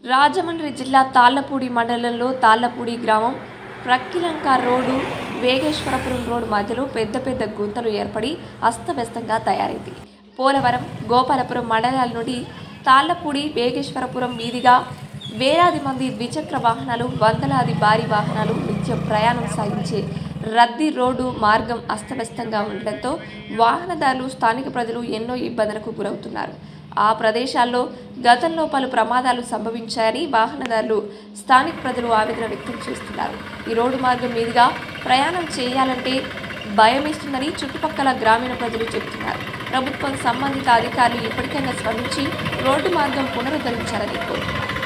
రాజమండ్రి జిల్లా తాళ్లపూడి మండలంలో తాళ్లపూడి గ్రామం ప్రక్కిలంక రోడ్డు వేగేశ్వరపురం రోడ్డు మధ్యలో పెద్ద పెద్ద గుంతలు ఏర్పడి అస్తవ్యస్తంగా తయారైంది పోలవరం గోపాలపురం మండలాల నుండి తాళ్లపూడి వేగేశ్వరపురం మీదుగా వేలాది మంది ద్విచక్ర వాహనాలు వందలాది భారీ వాహనాలు నిత్యం ప్రయాణం సాగించే రద్దీ రోడ్డు మార్గం అస్తవ్యస్తంగా ఉండడంతో వాహనదారులు స్థానిక ప్రజలు ఎన్నో ఇబ్బందులకు గురవుతున్నారు ఆ ప్రదేశాల్లో గతంలో పలు ప్రమాదాలు సంభవించాయని వాహనదారులు స్థానిక ప్రజలు ఆవేదన వ్యక్తం చేస్తున్నారు ఈ రోడ్డు మార్గం మీదుగా ప్రయాణం చేయాలంటే భయమేస్తుందని చుట్టుపక్కల గ్రామీణ ప్రజలు చెబుతున్నారు ప్రభుత్వం సంబంధిత అధికారులు ఇప్పటికైనా స్పందించి రోడ్డు మార్గం పునరుద్ధరించాలని కోరుతున్నారు